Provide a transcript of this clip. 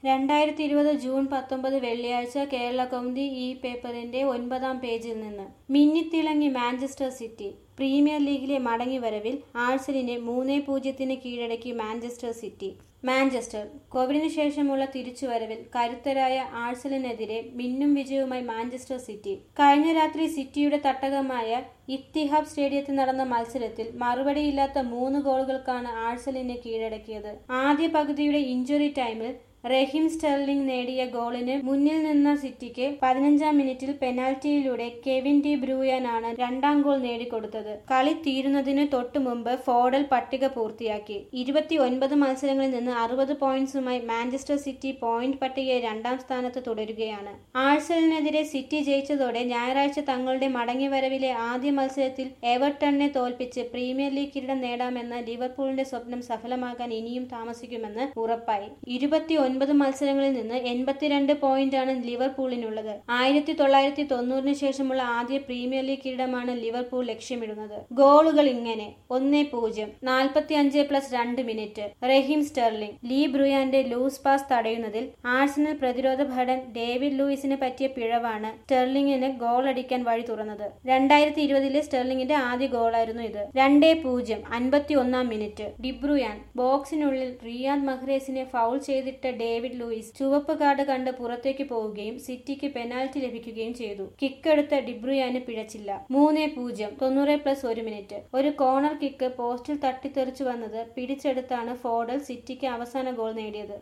രണ്ടായിരത്തി ഇരുപത് ജൂൺ പത്തൊമ്പത് വെള്ളിയാഴ്ച കേരള കൗമുദി ഈ പേപ്പറിന്റെ ഒൻപതാം പേജിൽ നിന്ന് മിന്നിത്തിളങ്ങി മാഞ്ചസ്റ്റർ സിറ്റി പ്രീമിയർ ലീഗിലെ മടങ്ങിവരവിൽ ആഴ്സലിനെ മൂന്നേ പൂജ്യത്തിന് കീഴടക്കി മാഞ്ചസ്റ്റർ സിറ്റി മാഞ്ചസ്റ്റർ കോവിഡിന് ശേഷമുള്ള തിരിച്ചുവരവിൽ കരുത്തരായ ആഴ്സലിനെതിരെ മിന്നും വിജയവുമായി മാഞ്ചസ്റ്റർ സിറ്റി കഴിഞ്ഞ രാത്രി സിറ്റിയുടെ തട്ടകമായ ഇത്തിഹാബ് സ്റ്റേഡിയത്തിൽ നടന്ന മത്സരത്തിൽ മറുപടിയില്ലാത്ത മൂന്ന് ഗോളുകൾക്കാണ് ആഴ്സലിനെ കീഴടക്കിയത് ആദ്യ പകുതിയുടെ ഇഞ്ചുറി ടൈമിൽ റഹീം സ്റ്റെർലിംഗ് നേടിയ ഗോളിന് മുന്നിൽ നിന്ന സിറ്റിക്ക് പതിനഞ്ചാം മിനിറ്റിൽ പെനാൽറ്റിയിലൂടെ കെവിൻ ഡി ബ്രൂയനാണ് രണ്ടാം ഗോൾ നേടിക്കൊടുത്തത് കളി തീരുന്നതിന് തൊട്ടു മുമ്പ് ഫോഡൽ പട്ടിക പൂർത്തിയാക്കി ഇരുപത്തി ഒൻപത് മത്സരങ്ങളിൽ നിന്ന് അറുപത് പോയിന്റ്സുമായി മാഞ്ചസ്റ്റർ സിറ്റി പോയിന്റ് പട്ടികയിൽ രണ്ടാം സ്ഥാനത്ത് തുടരുകയാണ് ആഴ്സലിനെതിരെ സിറ്റി ജയിച്ചതോടെ ഞായറാഴ്ച തങ്ങളുടെ മടങ്ങിവരവിലെ ആദ്യ മത്സരത്തിൽ എവർട്ടണിനെ തോൽപ്പിച്ച് പ്രീമിയർ ലീഗ് കിരീടം നേടാമെന്ന ലിവർപൂളിന്റെ സ്വപ്നം സഫലമാകാൻ ഇനിയും താമസിക്കുമെന്ന് ഉറപ്പായി ഇരുപത്തി ഒൻപത് മത്സരങ്ങളിൽ നിന്ന് എൺപത്തിരണ്ട് പോയിന്റാണ് ലിവർപൂളിനുള്ളത് ആയിരത്തി തൊള്ളായിരത്തി തൊണ്ണൂറിന് ശേഷമുള്ള ആദ്യ പ്രീമിയർ ലീഗ് കിരീടമാണ് ലിവർപൂൾ ലക്ഷ്യമിടുന്നത് ഗോളുകൾ ഇങ്ങനെ ഒന്നേ പൂജ്യം നാൽപ്പത്തി അഞ്ച് പ്ലസ് രണ്ട് മിനിറ്റ് റഹീം സ്റ്റെർലിംഗ് ലീ ബ്രുയാന്റെ ലൂസ് പാസ് തടയുന്നതിൽ ആഴ്സണൽ പ്രതിരോധ ഭടൻ ഡേവിഡ് ലൂയിസിന് പറ്റിയ പിഴവാണ് സ്റ്റെർലിംഗിന് ഗോൾ അടിക്കാൻ വഴി തുറന്നത് രണ്ടായിരത്തി ഇരുപതിലെ സ്റ്റെർലിംഗിന്റെ ആദ്യ ഗോളായിരുന്നു ഇത് രണ്ടേ പൂജ്യം അൻപത്തി ഒന്നാം മിനിറ്റ് ഡിബ്രുയാൻ ബോക്സിനുള്ളിൽ റിയാദ് മഹ്റേസിനെ ഫൗൾ ചെയ്തിട്ട ഡേവിഡ് ലൂയിസ് ചുവപ്പ് കാർഡ് കണ്ട് പുറത്തേക്ക് പോവുകയും സിറ്റിക്ക് പെനാൽറ്റി ലഭിക്കുകയും ചെയ്തു കിക്കെടുത്ത ഡിബ്രുയാന് പിഴച്ചില്ല മൂന്നേ പൂജ്യം തൊണ്ണൂറ് പ്ലസ് ഒരു മിനിറ്റ് ഒരു കോർണർ കിക്ക് പോസ്റ്റിൽ തട്ടിത്തെറിച്ചു വന്നത് പിടിച്ചെടുത്താണ് ഫോഡൽ സിറ്റിക്ക് അവസാന ഗോൾ നേടിയത്